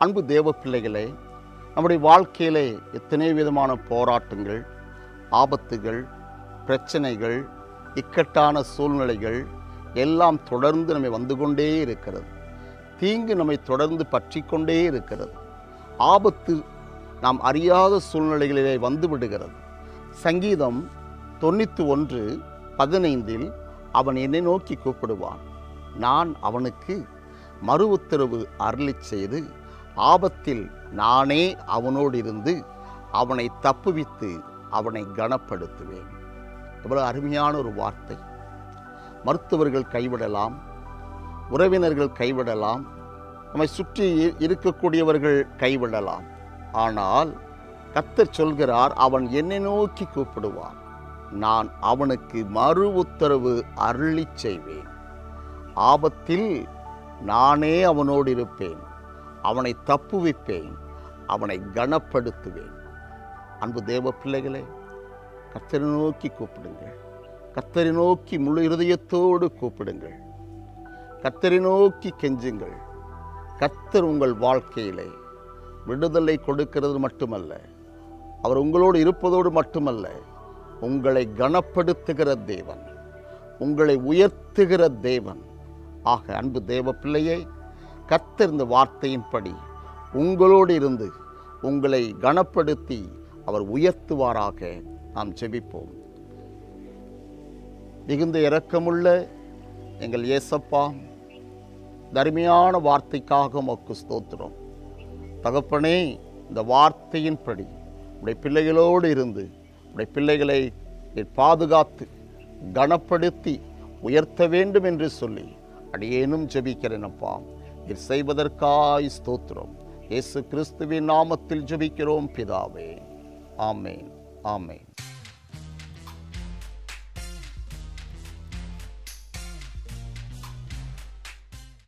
அன்பு தேவ பிள்ளைகளே நம்முடைய வாழ்க்கையிலே எத்தனை விதமான போராட்டங்கள் ஆபத்துகள் பிரச்சனைகள் இக்கட்டான சூழ்நிலைகள் எல்லாம் தொடர்ந்து நம்மை வந்து கொண்டே இருக்கிறது தீங்கு நம்மை தொடர்ந்து பற்றி கொண்டே இருக்கிறது ஆபத்து நாம் அறியாத சூழ்நிலைகளிலே வந்து விடுகிறது சங்கீதம் தொண்ணூற்றி ஒன்று பதினைந்தில் அவன் என்னை நோக்கி கூப்பிடுவான் நான் அவனுக்கு மறு உத்தரவு அருளிச் செய்து ஆபத்தில் நானே அவனோடு இருந்து அவனை தப்புவித்து அவனை கனப்படுத்துவேன் எவ்வளவு அருமையான ஒரு வார்த்தை மருத்துவர்கள் கைவிடலாம் உறவினர்கள் கைவிடலாம் நம்மை சுற்றி இ- இருக்கக்கூடியவர்கள் கைவிடலாம் ஆனால் கர்த்தர் சொல்கிறார் அவன் என்னை நோக்கி கூப்பிடுவான் நான் அவனுக்கு மறு உத்தரவு அருளிச் செய்வேன் ஆபத்தில் நானே அவனோடு இருப்பேன் அவனை தப்புவிப்பேன் அவனை கனப்படுத்துவேன் அன்பு தேவ பிள்ளைகளே கர்த்தரை நோக்கி கூப்பிடுங்கள் கர்த்தரை நோக்கி முழு இருதயத்தோடு கூப்பிடுங்கள் கர்த்தரை நோக்கி கெஞ்சுங்கள் கர்த்தர் உங்கள் வாழ்க்கையிலே விடுதலை கொடுக்கிறது மட்டுமல்ல அவர் உங்களோடு இருப்பதோடு மட்டுமல்ல உங்களை கனப்படுத்துகிற தேவன் உங்களை உயர்த்துகிற தேவன் ஆக அன்பு தேவ பிள்ளையே கர்த்தர் இந்த வார்த்தையின்படி உங்களோடு இருந்து உங்களை கனப்படுத்தி அவர் உயர்த்துவாராக நாம் ஜெபிப்போம் மிகுந்த இரக்கமுள்ள எங்கள் இயேசப்பா தர்மையான வார்த்தைக்காக உமக்கு ஸ்தோத்திரம் தகப்பனே இந்த வார்த்தையின்படி உடைய பிள்ளைகளோடு இருந்து உடைய பிள்ளைகளை நீர் பாதுகாத்து கனப்படுத்தி உயர்த்த வேண்டும் என்று சொல்லி அடியேனும் ஜெபிக்கிறேனப்பா நீர் செய்வதற்காய் ஸ்தோத்திரம் இயேசு கிறிஸ்துவின் நாமத்தில் ஜெபிக்கிறோம் பிதாவே ஆமேன் ஆமேன்